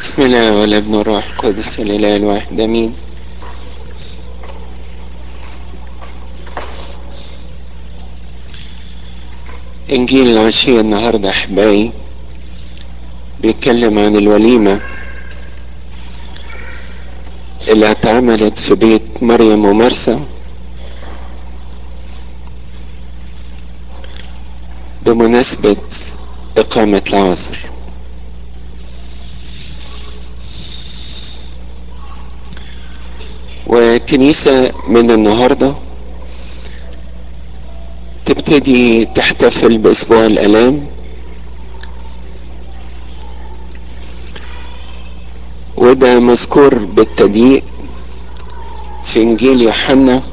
بسم الله والابن والروح القدس الاله الواحد امين انجيل العشية النهاردة احبائي بيتكلم عن الوليمة اللي اتعملت في بيت مريم ومرسى بمناسبة إقامة العصر وكنيسة من النهاردة تبتدي تحتفل بأسبوع الآلام وده مذكور بالتضييق في إنجيل يوحنا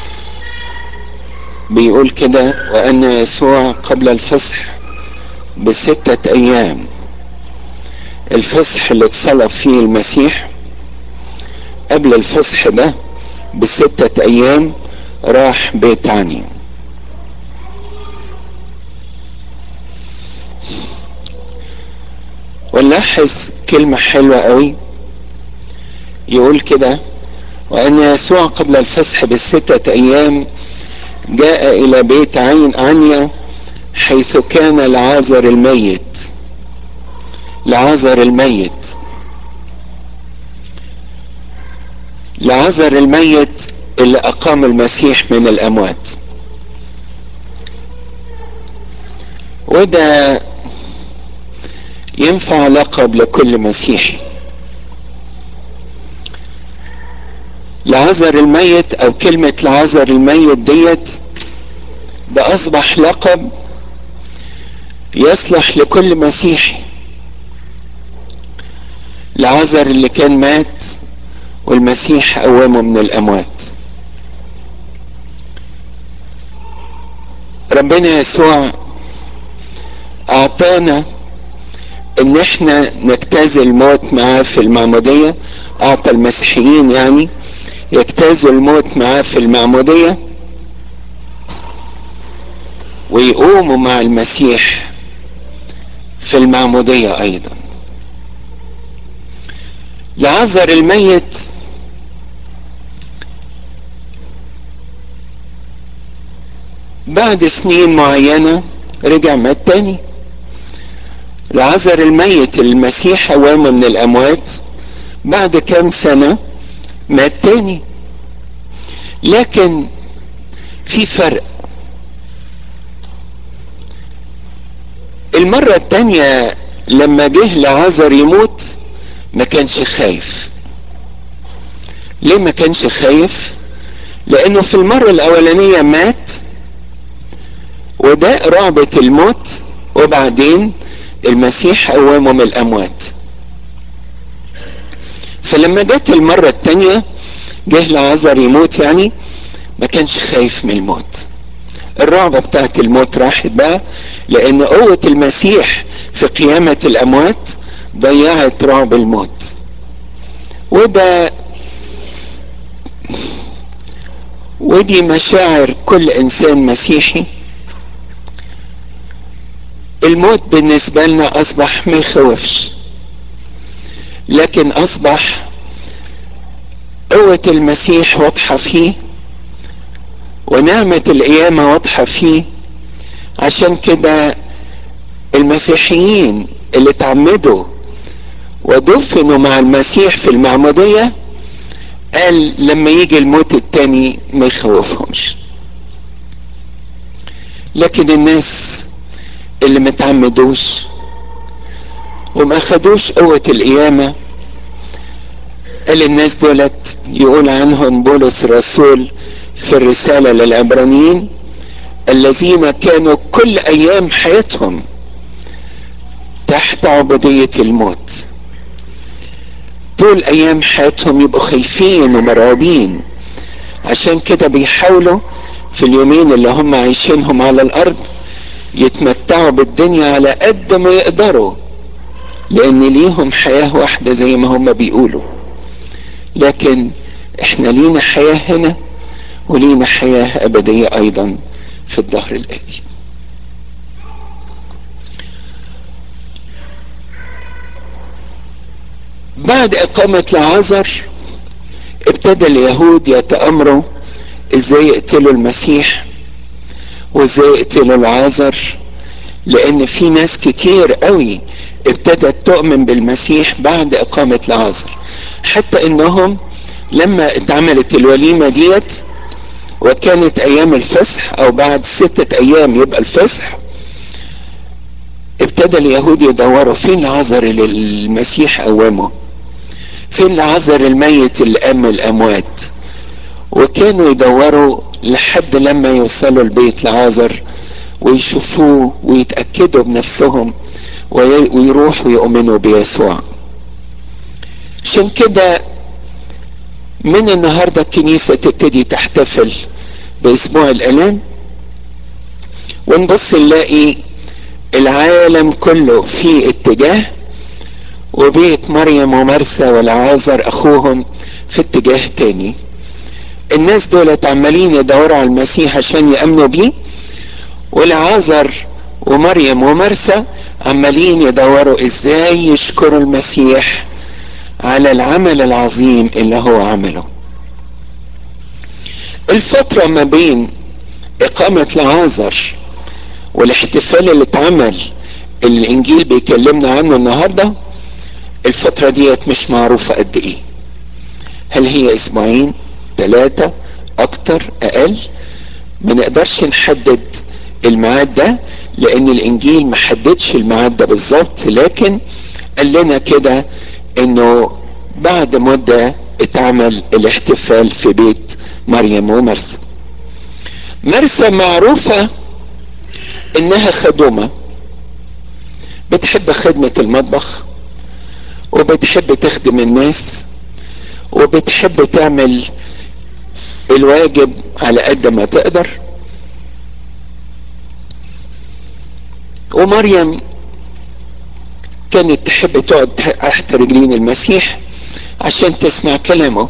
بيقول كده وأن يسوع قبل الفصح بستة أيام الفصح اللي اتصلب فيه المسيح قبل الفصح ده بستة أيام راح بيت عني ونلاحظ كلمة حلوة قوي يقول كده وأن يسوع قبل الفصح بستة أيام جاء إلى بيت عين عنيا حيث كان العازر الميت العازر الميت العازر الميت اللي أقام المسيح من الأموات وده ينفع لقب لكل مسيحي العذر الميت او كلمة العذر الميت ديت ده اصبح لقب يصلح لكل مسيحي العذر اللي كان مات والمسيح قومه من الاموات ربنا يسوع اعطانا ان احنا نجتاز الموت معاه في المعمودية اعطى المسيحيين يعني يجتازوا الموت معاه في المعمودية ويقوموا مع المسيح في المعمودية ايضا لعذر الميت بعد سنين معينة رجع مات تاني لعذر الميت المسيح قوامه من الأموات بعد كام سنة مات تاني لكن في فرق المرة التانية لما جه لعذر يموت ما كانش خايف ليه ما كانش خايف لانه في المرة الاولانية مات وده رعبة الموت وبعدين المسيح قومه من الاموات فلما جت المرة التانية جه لعذر يموت يعني ما كانش خايف من الموت الرعبة بتاعت الموت راحت بقى لان قوة المسيح في قيامة الاموات ضيعت رعب الموت وده ودي مشاعر كل انسان مسيحي الموت بالنسبة لنا اصبح ما يخوفش لكن اصبح قوة المسيح واضحة فيه ونعمة القيامة واضحة فيه عشان كده المسيحيين اللي اتعمدوا ودفنوا مع المسيح في المعمودية قال لما يجي الموت التاني ما يخوفهمش لكن الناس اللي ما تعمدوش وما خدوش قوة القيامة قال الناس دولت يقول عنهم بولس الرسول في الرسالة للعبرانيين الذين كانوا كل أيام حياتهم تحت عبودية الموت طول أيام حياتهم يبقوا خايفين ومرعوبين عشان كده بيحاولوا في اليومين اللي هم عايشينهم على الأرض يتمتعوا بالدنيا على قد ما يقدروا لأن ليهم حياة واحدة زي ما هم بيقولوا لكن احنا لينا حياة هنا ولينا حياة أبدية أيضا في الظهر الآتي بعد إقامة لعازر ابتدى اليهود يتأمروا ازاي يقتلوا المسيح وازاي يقتلوا لعازر لان في ناس كتير قوي ابتدت تؤمن بالمسيح بعد اقامة لعازر حتى انهم لما اتعملت الوليمة ديت وكانت ايام الفصح او بعد ستة ايام يبقى الفصح ابتدى اليهود يدوروا فين لعازر اللي المسيح قومه فين لعازر الميت اللي قام الاموات وكانوا يدوروا لحد لما يوصلوا البيت لعازر ويشوفوه ويتأكدوا بنفسهم ويروحوا يؤمنوا بيسوع عشان كده من النهارده الكنيسه تبتدي تحتفل باسبوع الالام ونبص نلاقي العالم كله في اتجاه وبيت مريم ومرسى والعازر اخوهم في اتجاه تاني الناس دول عمالين يدوروا على المسيح عشان يامنوا بيه والعازر ومريم ومرسى عمالين يدوروا ازاي يشكروا المسيح على العمل العظيم اللي هو عمله الفترة ما بين إقامة لعازر والاحتفال اللي اتعمل اللي الإنجيل بيكلمنا عنه النهاردة الفترة ديت مش معروفة قد إيه هل هي أسبوعين ثلاثة أكتر أقل ما نقدرش نحدد الميعاد ده لأن الإنجيل محددش الميعاد ده بالظبط لكن قال لنا كده انه بعد مدة اتعمل الاحتفال في بيت مريم ومرسى مرسى معروفة انها خدومة بتحب خدمة المطبخ وبتحب تخدم الناس وبتحب تعمل الواجب على قد ما تقدر ومريم كانت تحب تقعد تحت رجلين المسيح عشان تسمع كلامه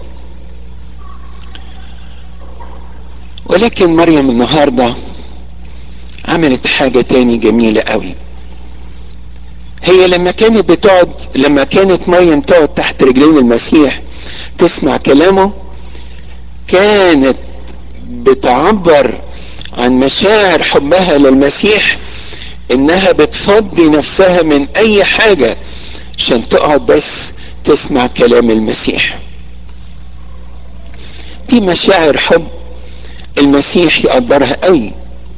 ولكن مريم النهارده عملت حاجة تاني جميلة قوي هي لما كانت بتقعد لما كانت مريم تقعد تحت رجلين المسيح تسمع كلامه كانت بتعبر عن مشاعر حبها للمسيح انها بتفضي نفسها من اي حاجة عشان تقعد بس تسمع كلام المسيح دي مشاعر حب المسيح يقدرها قوي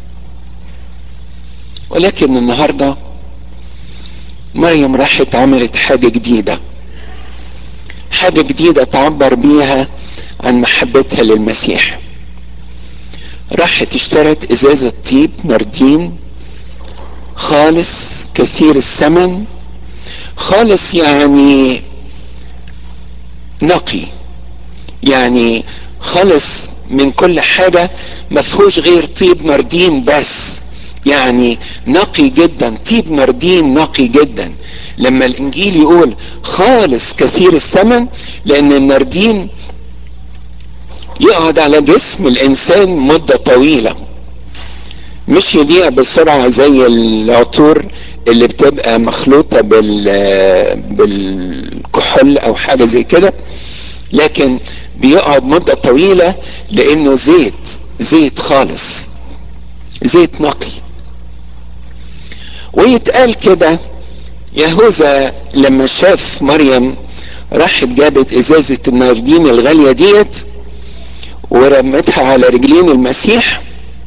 ولكن النهارده مريم راحت عملت حاجة جديدة حاجة جديدة تعبر بيها عن محبتها للمسيح راحت اشترت ازازة طيب نردين خالص كثير الثمن خالص يعني نقي يعني خالص من كل حاجة ما فيهوش غير طيب نردين بس يعني نقي جدا طيب نردين نقي جدا لما الانجيل يقول خالص كثير الثمن لان النردين يقعد على جسم الانسان مدة طويلة مش يضيع بسرعة زي العطور اللي بتبقى مخلوطة بال بالكحول او حاجة زي كده لكن بيقعد مدة طويلة لانه زيت زيت خالص زيت نقي ويتقال كده يهوذا لما شاف مريم راحت جابت ازازة الناردين الغالية ديت ورمتها على رجلين المسيح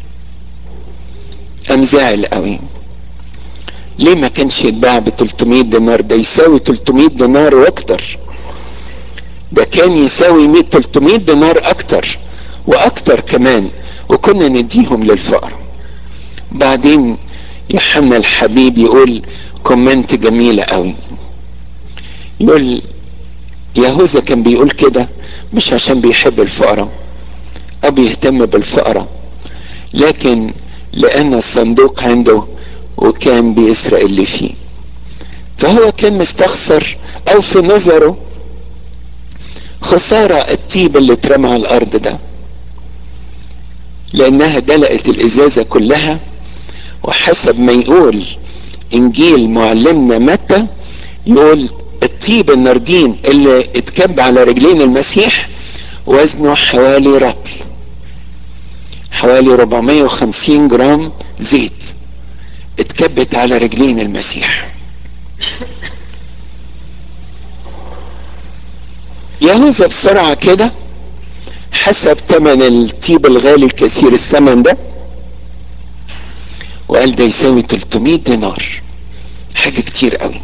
قام زعل قوي ليه ما كانش يتباع ب 300 دينار ده يساوي 300 دينار واكتر ده كان يساوي 100 300 دينار اكتر واكتر كمان وكنا نديهم للفقراء بعدين يوحنا الحبيب يقول كومنت جميلة قوي يقول يهوذا كان بيقول كده مش عشان بيحب الفقراء او بيهتم بالفقراء لكن لان الصندوق عنده وكان بيسرق اللي فيه فهو كان مستخسر او في نظره خسارة الطيب اللي اترمى على الارض ده لانها دلقت الازازة كلها وحسب ما يقول انجيل معلمنا متى يقول الطيب النردين اللي اتكب على رجلين المسيح وزنه حوالي رطل حوالي 450 جرام زيت اتكبت على رجلين المسيح يهوذا بسرعة كده حسب ثمن الطيب الغالي الكثير الثمن ده وقال ده يساوي 300 دينار حاجة كتير قوي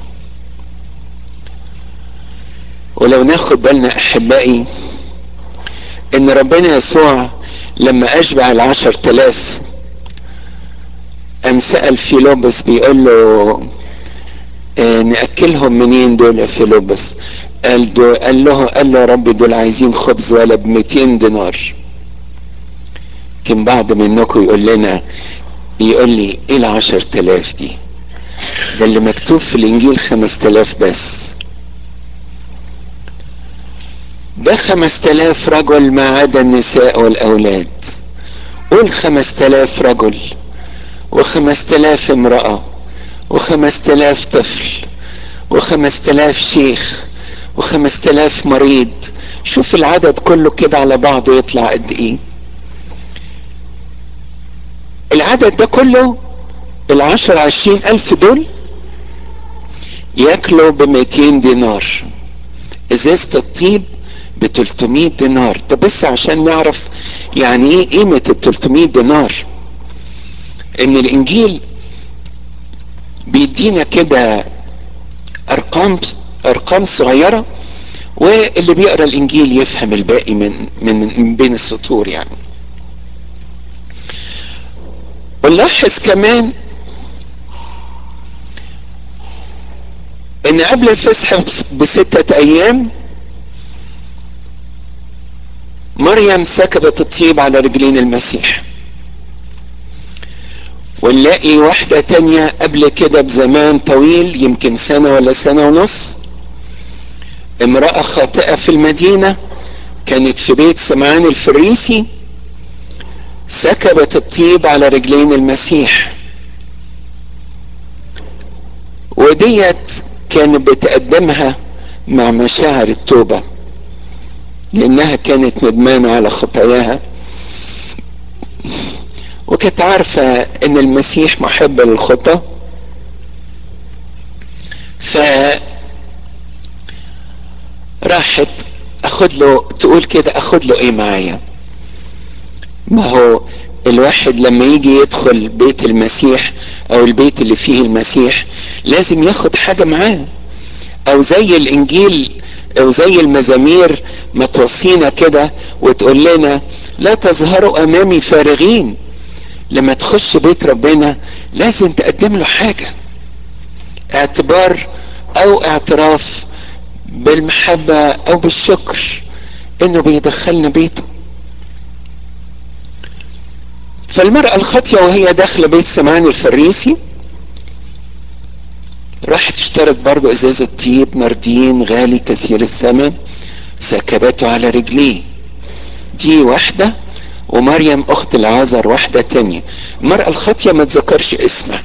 ولو ناخد بالنا احبائي ان ربنا يسوع لما اشبع العشر تلاف قام سأل فيلوبس بيقول له اه نأكلهم منين دول يا فيلوبس قال, دو قال له قال له يا رب دول عايزين خبز ولا ب 200 دينار كان بعض منكم يقول لنا يقول لي ايه العشر تلاف دي ده اللي مكتوب في الانجيل خمس تلاف بس ده خمس تلاف رجل ما عدا النساء والاولاد قول خمس تلاف رجل وخمس تلاف امرأة وخمس تلاف طفل وخمس تلاف شيخ وخمس تلاف مريض شوف العدد كله كده على بعضه يطلع قد ايه العدد ده كله العشر عشرين الف دول ياكلوا بميتين دينار ازازة الطيب ب 300 دينار ده بس عشان نعرف يعني ايه قيمة ال 300 دينار ان الانجيل بيدينا كده ارقام ارقام صغيرة واللي بيقرا الانجيل يفهم الباقي من من بين السطور يعني ونلاحظ كمان ان قبل الفسح بستة ايام مريم سكبت الطيب على رجلين المسيح ونلاقي واحدة تانية قبل كده بزمان طويل يمكن سنة ولا سنة ونص امرأة خاطئة في المدينة كانت في بيت سمعان الفريسي سكبت الطيب على رجلين المسيح وديت كانت بتقدمها مع مشاعر التوبة لأنها كانت ندمانة على خطاياها وكانت عارفة إن المسيح محب للخطى ف راحت اخد له تقول كده اخد له ايه معايا ما هو الواحد لما يجي يدخل بيت المسيح او البيت اللي فيه المسيح لازم ياخد حاجة معاه او زي الانجيل او زي المزامير ما توصينا كده وتقول لنا لا تظهروا امامي فارغين لما تخش بيت ربنا لازم تقدم له حاجة اعتبار او اعتراف بالمحبة او بالشكر انه بيدخلنا بيته فالمرأة الخاطية وهي داخلة بيت سمعان الفريسي راحت اشترت برضو ازازة طيب نردين غالي كثير الثمن سكبته على رجليه دي واحدة ومريم اخت العازر واحدة تانية المرأة الخاطية ما تذكرش اسمها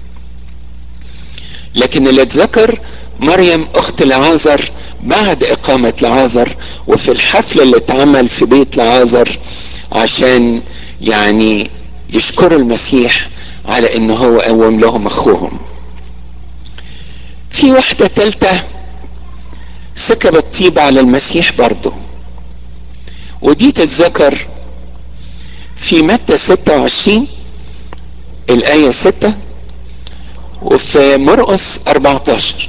لكن اللي اتذكر مريم اخت لعازر بعد اقامة لعازر وفي الحفل اللي اتعمل في بيت لعازر عشان يعني يشكروا المسيح على ان هو قوم لهم اخوهم في واحدة تالتة سكبت طيب على المسيح برضه ودي تتذكر في متى 26 الآية 6 وفي مرقس 14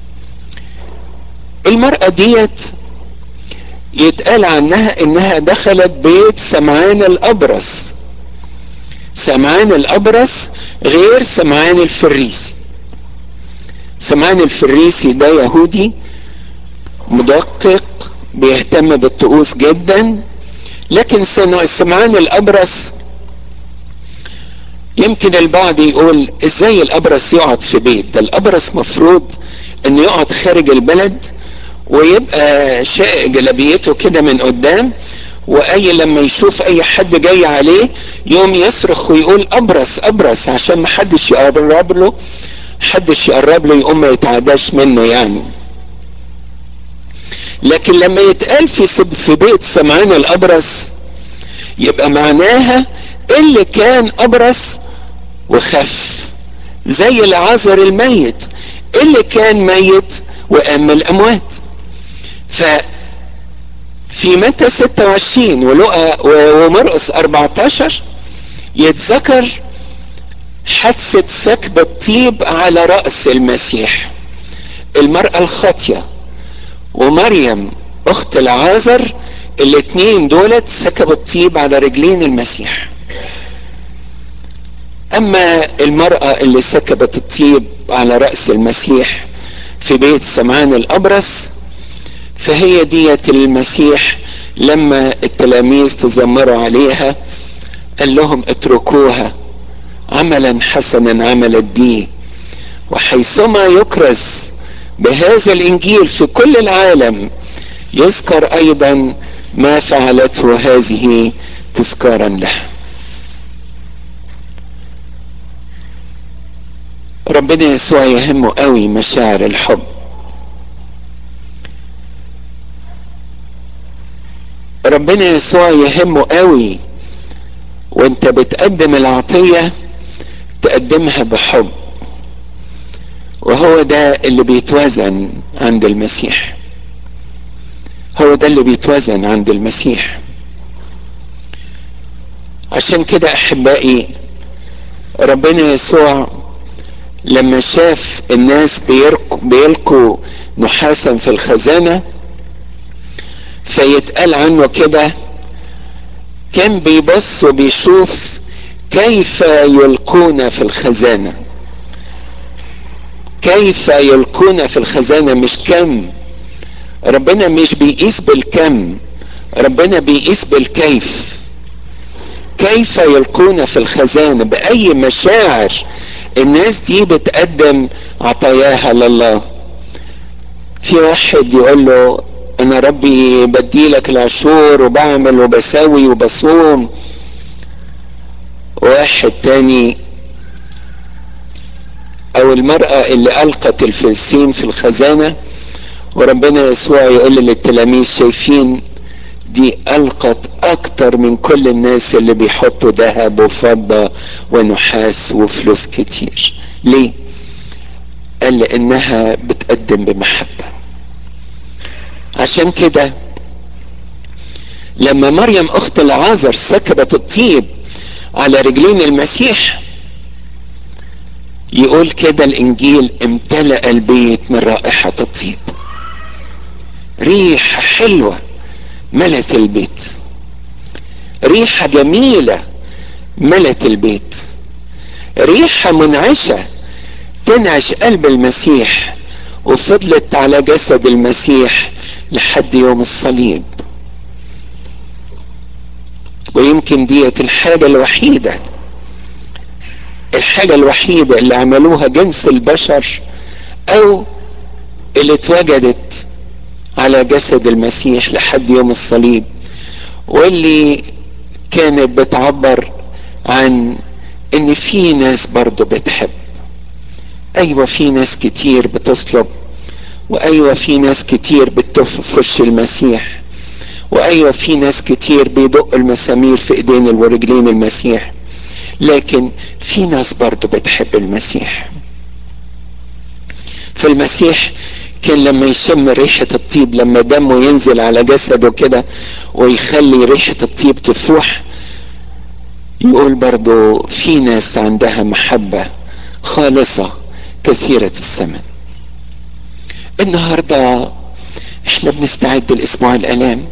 المرأة ديت يتقال عنها انها دخلت بيت سمعان الابرص سمعان الابرص غير سمعان الفريسي سمعان الفريسي ده يهودي مدقق بيهتم بالطقوس جدا لكن سمعان الابرص يمكن البعض يقول ازاي الابرص يقعد في بيت ده الابرص مفروض انه يقعد خارج البلد ويبقى شائق جلابيته كده من قدام واي لما يشوف اي حد جاي عليه يوم يصرخ ويقول ابرص ابرص عشان ما حدش يقرب له حدش يقرب له يقوم ما يتعداش منه يعني لكن لما يتقال في في بيت سمعان الابرص يبقى معناها اللي كان ابرص وخف زي العذر الميت اللي كان ميت وقام الاموات ف في متى 26 ولقى ومرقس 14 يتذكر حادثة سكب الطيب على رأس المسيح المرأة الخاطية ومريم أخت العازر الاتنين دولت سكبوا الطيب على رجلين المسيح أما المرأة اللي سكبت الطيب على رأس المسيح في بيت سمعان الأبرص فهي ديت المسيح لما التلاميذ تذمروا عليها قال لهم اتركوها عملا حسنا عملت به وحيثما يكرز بهذا الانجيل في كل العالم يذكر ايضا ما فعلته هذه تذكارا له ربنا يسوع يهمه قوي مشاعر الحب ربنا يسوع يهمه قوي وانت بتقدم العطية تقدمها بحب وهو ده اللي بيتوزن عند المسيح هو ده اللي بيتوزن عند المسيح عشان كده احبائي ربنا يسوع لما شاف الناس بيلقوا نحاسا في الخزانة فيتقال عنه كده كان بيبص وبيشوف كيف يلقون في الخزانة كيف يلقون في الخزانة مش كم ربنا مش بيقيس بالكم ربنا بيقيس بالكيف كيف يلقون في الخزانة بأي مشاعر الناس دي بتقدم عطاياها لله في واحد يقول له انا ربي بديلك العشور وبعمل وبسوي وبصوم واحد تاني او المرأة اللي القت الفلسين في الخزانة وربنا يسوع يقول للتلاميذ شايفين دي القت اكتر من كل الناس اللي بيحطوا ذهب وفضة ونحاس وفلوس كتير ليه قال لانها بتقدم بمحبة عشان كده لما مريم اخت العازر سكبت الطيب على رجلين المسيح يقول كده الانجيل امتلأ البيت من رائحة الطيب ريحة حلوة ملت البيت ريحة جميلة ملت البيت ريحة منعشة تنعش قلب المسيح وفضلت على جسد المسيح لحد يوم الصليب ويمكن ديت الحاجة الوحيدة الحاجة الوحيدة اللي عملوها جنس البشر او اللي اتوجدت على جسد المسيح لحد يوم الصليب واللي كانت بتعبر عن ان في ناس برضو بتحب ايوه في ناس كتير بتصلب وايوه في ناس كتير بتف في وش المسيح وايوه في ناس كتير بيدق المسامير في ايدين ورجلين المسيح لكن في ناس برضو بتحب المسيح فالمسيح كان لما يشم ريحة الطيب لما دمه ينزل على جسده كده ويخلي ريحة الطيب تفوح يقول برضو في ناس عندها محبة خالصة كثيرة الثمن النهاردة احنا بنستعد لاسبوع الالام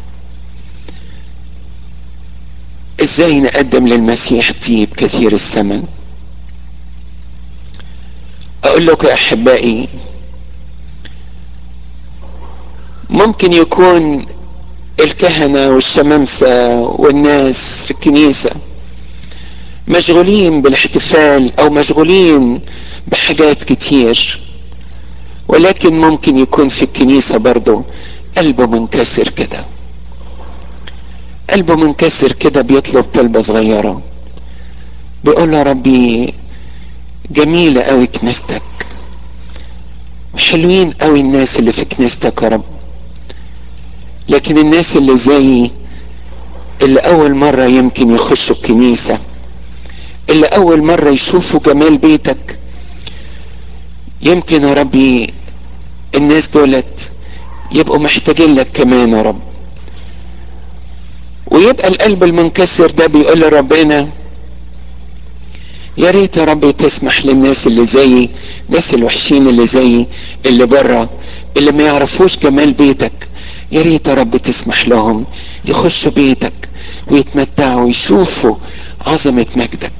ازاي نقدم للمسيح طيب كثير الثمن اقول لكم يا احبائي ممكن يكون الكهنة والشمامسة والناس في الكنيسة مشغولين بالاحتفال او مشغولين بحاجات كتير ولكن ممكن يكون في الكنيسة برضه قلبه منكسر كده قلبه منكسر كده بيطلب طلبة صغيرة بيقول له ربي جميلة قوي كنيستك حلوين قوي الناس اللي في كنيستك يا رب لكن الناس اللي زيي اللي اول مرة يمكن يخشوا الكنيسة اللي اول مرة يشوفوا جمال بيتك يمكن يا ربي الناس دولت يبقوا محتاجين لك كمان يا رب ويبقى القلب المنكسر ده بيقول لربنا يا ريت يا رب تسمح للناس اللي زيي الناس الوحشين اللي زيي اللي بره اللي ما يعرفوش جمال بيتك يا ريت يا رب تسمح لهم يخشوا بيتك ويتمتعوا ويشوفوا عظمة مجدك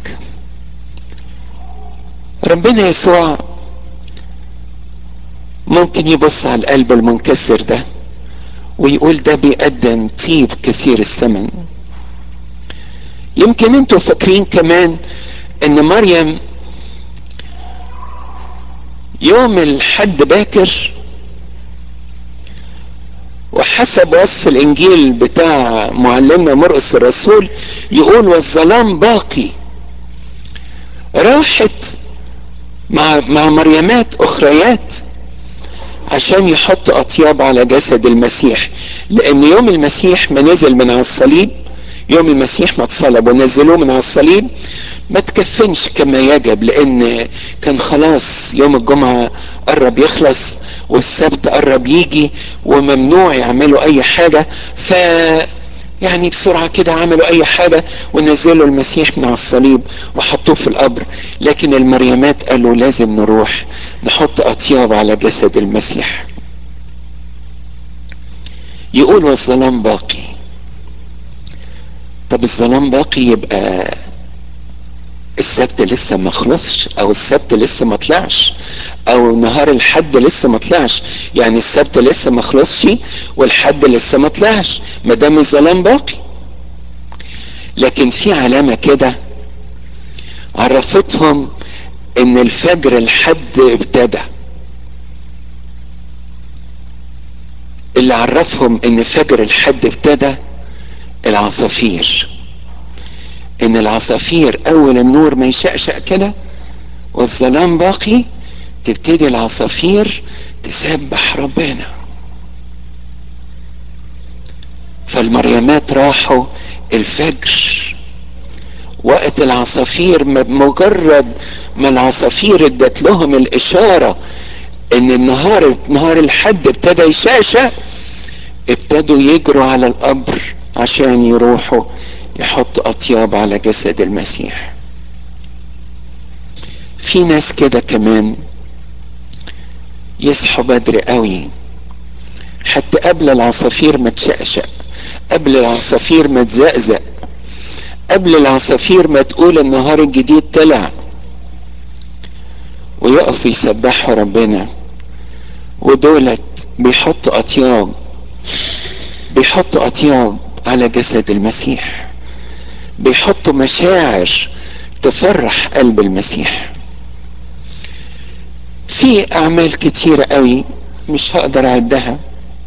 ربنا يسوع ممكن يبص على القلب المنكسر ده ويقول ده بيقدم طيب كثير الثمن يمكن انتوا فاكرين كمان ان مريم يوم الحد باكر وحسب وصف الانجيل بتاع معلمنا مرقس الرسول يقول والظلام باقي راحت مع مع مريمات اخريات عشان يحطوا اطياب على جسد المسيح لان يوم المسيح ما نزل من على الصليب يوم المسيح ما اتصلب ونزلوه من على الصليب ما تكفنش كما يجب لان كان خلاص يوم الجمعة قرب يخلص والسبت قرب يجي وممنوع يعملوا اي حاجة ف يعني بسرعة كده عملوا اي حاجة ونزلوا المسيح من على الصليب وحطوه في القبر لكن المريمات قالوا لازم نروح نحط اطياب على جسد المسيح يقول والظلام باقي طب الظلام باقي يبقى السبت لسه ما خلصش او السبت لسه ما طلعش او نهار الحد لسه ما طلعش يعني السبت لسه ما خلصش والحد لسه ما طلعش ما دام الظلام باقي لكن في علامه كده عرفتهم ان الفجر الحد ابتدى اللي عرفهم ان فجر الحد ابتدى العصافير ان العصافير اول النور ما يشقشق كده والظلام باقي تبتدي العصافير تسبح ربنا فالمريمات راحوا الفجر وقت العصافير مجرد ما العصافير ادت لهم الاشاره ان النهار نهار الحد ابتدى يشقشق ابتدوا يجروا على القبر عشان يروحوا يحطوا اطياب على جسد المسيح في ناس كده كمان يصحوا بدري قوي حتى قبل العصافير ما تشقشق قبل العصافير ما تزقزق قبل العصافير ما تقول النهار الجديد طلع ويقفوا يسبحوا ربنا ودولت بيحطوا اطياب بيحطوا اطياب على جسد المسيح بيحطوا مشاعر تفرح قلب المسيح في اعمال كتيرة قوي مش هقدر اعدها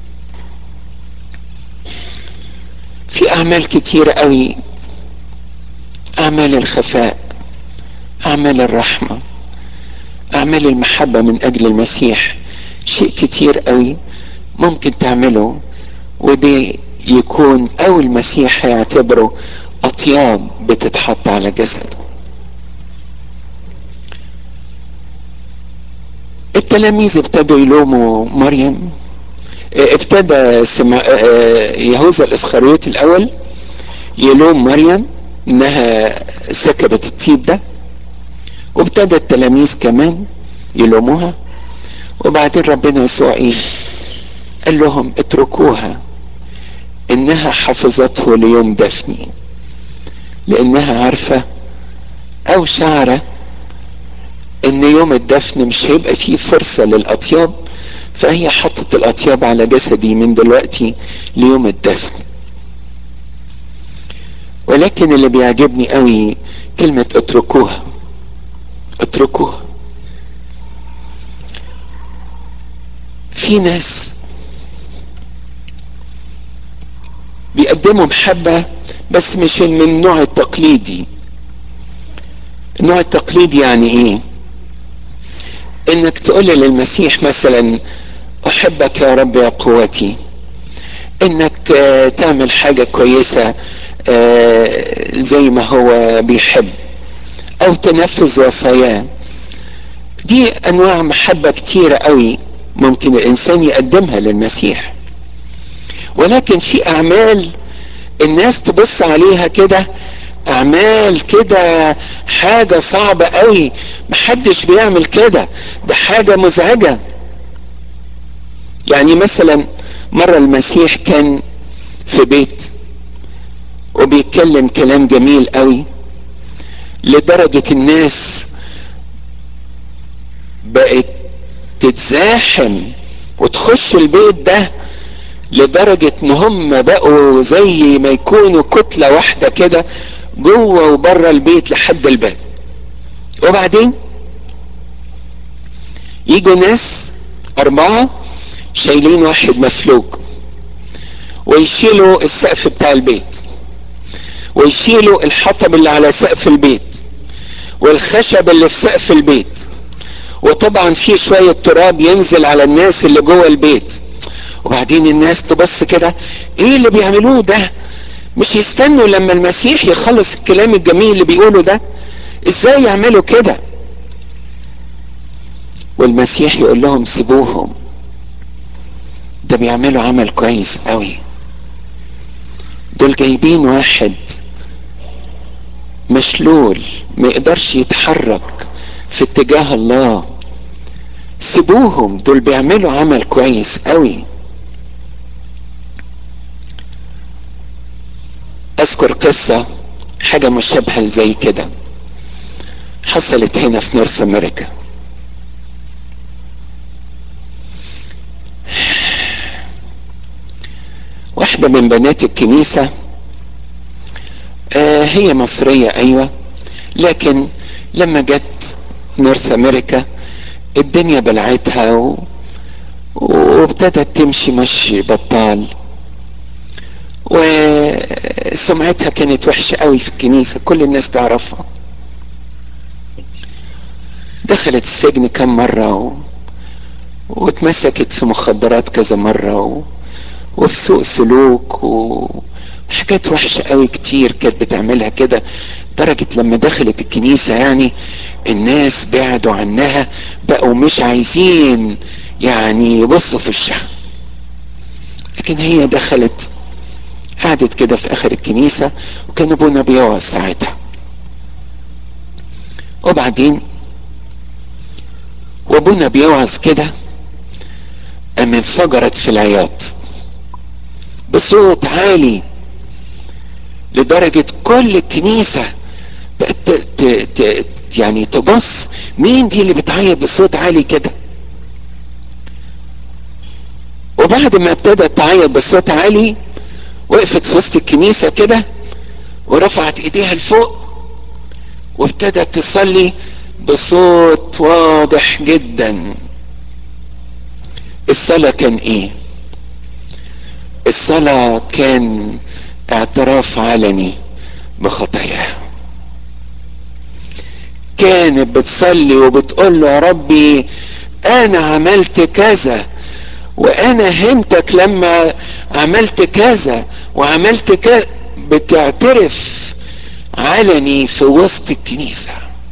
في اعمال كتيرة قوي اعمال الخفاء اعمال الرحمة اعمال المحبة من اجل المسيح شيء كتير قوي ممكن تعمله ودي يكون او المسيح هيعتبره اطياب بتتحط على جسده التلاميذ ابتدوا يلوموا مريم ابتدى سمع... يهوذا الاسخريوطي الاول يلوم مريم انها سكبت الطيب ده وابتدى التلاميذ كمان يلوموها وبعدين ربنا يسوع ايه قال لهم اتركوها انها حفظته ليوم دفني لانها عارفة او شعرة ان يوم الدفن مش هيبقى فيه فرصة للاطياب فهي حطت الاطياب على جسدي من دلوقتي ليوم الدفن ولكن اللي بيعجبني قوي كلمة اتركوها اتركوها في ناس بيقدموا محبة بس مش من النوع التقليدي النوع التقليدي يعني ايه انك تقول للمسيح مثلا احبك يا رب يا قوتي انك تعمل حاجة كويسة زي ما هو بيحب او تنفذ وصاياه دي انواع محبة كتيرة قوي ممكن الانسان يقدمها للمسيح ولكن في اعمال الناس تبص عليها كده اعمال كده حاجة صعبة قوي محدش بيعمل كده ده حاجة مزعجة يعني مثلا مرة المسيح كان في بيت وبيتكلم كلام جميل قوي لدرجة الناس بقت تتزاحم وتخش البيت ده لدرجة ان هم بقوا زي ما يكونوا كتلة واحدة كده جوه وبره البيت لحد الباب وبعدين يجوا ناس اربعة شايلين واحد مفلوج ويشيلوا السقف بتاع البيت ويشيلوا الحطب اللي على سقف البيت والخشب اللي في سقف البيت وطبعا في شوية تراب ينزل على الناس اللي جوه البيت وبعدين الناس تبص كده ايه اللي بيعملوه ده مش يستنوا لما المسيح يخلص الكلام الجميل اللي بيقوله ده ازاي يعملوا كده والمسيح يقول لهم سيبوهم ده بيعملوا عمل كويس قوي دول جايبين واحد مشلول ما يقدرش يتحرك في اتجاه الله سيبوهم دول بيعملوا عمل كويس قوي اذكر قصة حاجة مشابهة زي كده حصلت هنا في نورث امريكا واحدة من بنات الكنيسة آه هي مصرية ايوه لكن لما جت نورث امريكا الدنيا بلعتها و... وابتدت تمشي مشي بطال وسمعتها كانت وحشة قوي في الكنيسة كل الناس تعرفها دخلت السجن كم مرة و... واتمسكت في مخدرات كذا مرة و... وفي سوء سلوك وحاجات وحشة قوي كتير كانت بتعملها كده درجة لما دخلت الكنيسة يعني الناس بعدوا عنها بقوا مش عايزين يعني يبصوا في الشعب لكن هي دخلت قعدت كده في اخر الكنيسة وكان ابونا بيوعظ ساعتها وبعدين وابونا بيوعظ كده قام انفجرت في العياط بصوت عالي لدرجة كل الكنيسة بقت ت... ت... يعني تبص مين دي اللي بتعيط بصوت عالي كده وبعد ما ابتدت تعيط بصوت عالي وقفت في وسط الكنيسة كده ورفعت ايديها لفوق وابتدت تصلي بصوت واضح جدا الصلاة كان ايه الصلاة كان اعتراف علني بخطاياها كانت بتصلي وبتقول له يا ربي انا عملت كذا وانا هنتك لما عملت كذا وعملت كذا بتعترف علني في وسط الكنيسة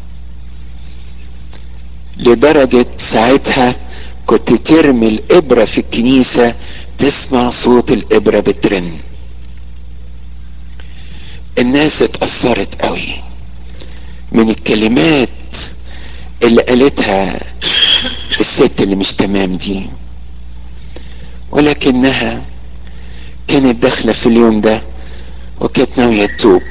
لدرجة ساعتها كنت ترمي الإبرة في الكنيسة تسمع صوت الإبرة بترن الناس اتأثرت قوي من الكلمات اللي قالتها الست اللي مش تمام دي ولكنها كانت داخلة في اليوم ده وكانت ناوية تتوب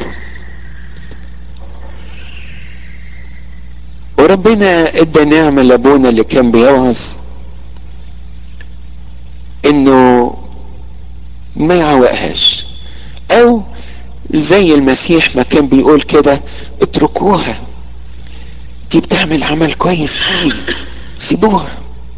وربنا ادى نعمة لابونا اللي كان بيوعظ انه ما يعوقهاش او زي المسيح ما كان بيقول كده اتركوها دي بتعمل عمل كويس قوي سيبوها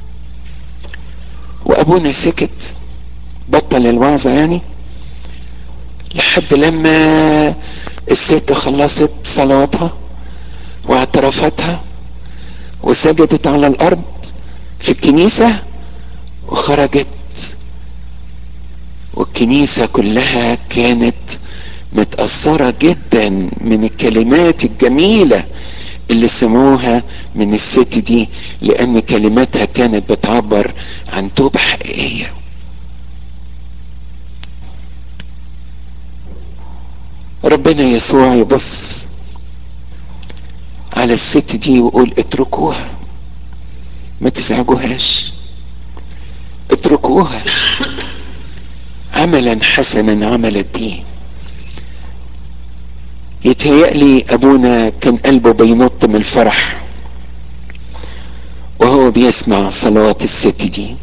وابونا سكت بطل الوعظة يعني لحد لما الست خلصت صلواتها واعترافاتها وسجدت على الارض في الكنيسة وخرجت والكنيسة كلها كانت متأثرة جدا من الكلمات الجميلة اللي سمعوها من الست دي لأن كلماتها كانت بتعبر عن توبة حقيقية ربنا يسوع يبص على الست دي ويقول اتركوها ما تزعجوهاش اتركوها عملا حسنا عملت به يتهيألي أبونا كان قلبه بينط من الفرح وهو بيسمع صلوات الست دي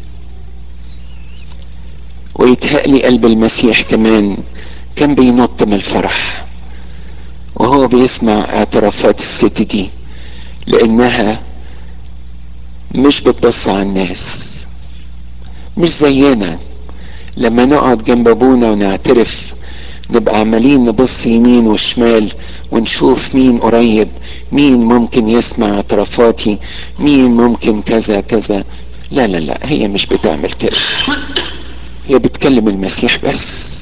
ويتهيألي قلب المسيح كمان كان بينط من الفرح وهو بيسمع اعترافات الست دي لأنها مش بتبص على الناس مش زينا لما نقعد جنب ابونا ونعترف نبقى عمالين نبص يمين وشمال ونشوف مين قريب مين ممكن يسمع اعترافاتي مين ممكن كذا كذا لا لا لا هي مش بتعمل كده هي بتكلم المسيح بس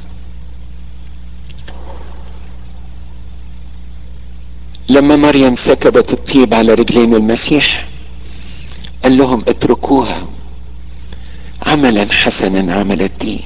لما مريم سكبت الطيب على رجلين المسيح قال لهم اتركوها عملا حسنا عملت به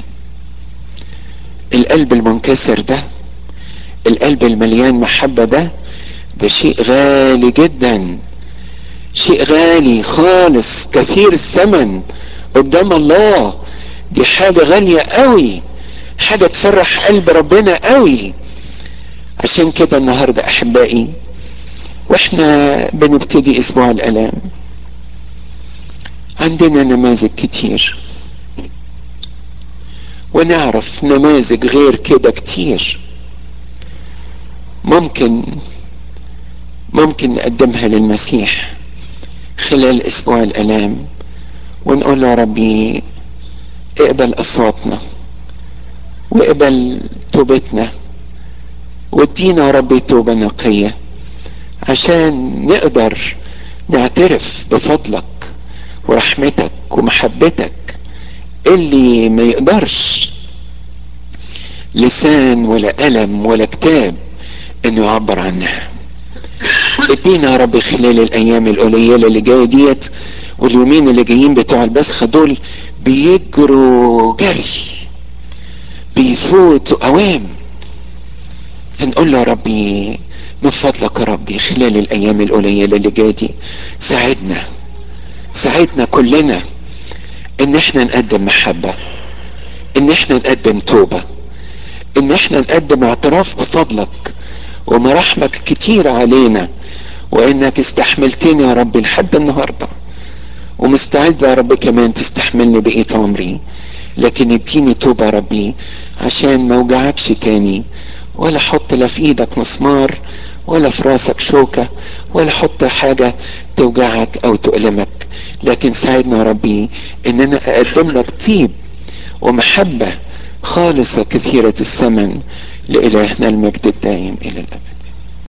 القلب المنكسر ده القلب المليان محبة ده ده شيء غالي جدا شيء غالي خالص كثير الثمن قدام الله دي حاجة غالية قوي حاجة تفرح قلب ربنا قوي عشان كده النهاردة احبائي واحنا بنبتدي اسبوع الالام عندنا نماذج كتير ونعرف نماذج غير كده كتير ممكن ممكن نقدمها للمسيح خلال اسبوع الالام ونقول له يا ربي اقبل اصواتنا واقبل توبتنا وادينا يا ربي توبه نقيه عشان نقدر نعترف بفضلك ورحمتك ومحبتك اللي ما يقدرش لسان ولا قلم ولا كتاب انه يعبر عنها ادينا يا رب خلال الايام القليله اللي جايه ديت واليومين اللي جايين بتوع البسخه دول بيجروا جري بيفوتوا اوام فنقول له يا ربي من فضلك يا ربي خلال الايام القليله اللي جايه دي ساعدنا ساعدنا كلنا ان احنا نقدم محبة ان احنا نقدم توبة ان احنا نقدم اعتراف بفضلك ومراحمك كتير علينا وانك استحملتني يا رب لحد النهاردة ومستعد يا رب كمان تستحملني بقية عمري لكن اديني توبة يا ربي عشان ما اوجعكش تاني ولا حط لا في ايدك مسمار ولا في راسك شوكة ولا حط حاجة توجعك او تؤلمك لكن ساعدنا يا ربي ان انا اقدم لك طيب ومحبة خالصة كثيرة الثمن لإلهنا المجد الدائم إلى الأبد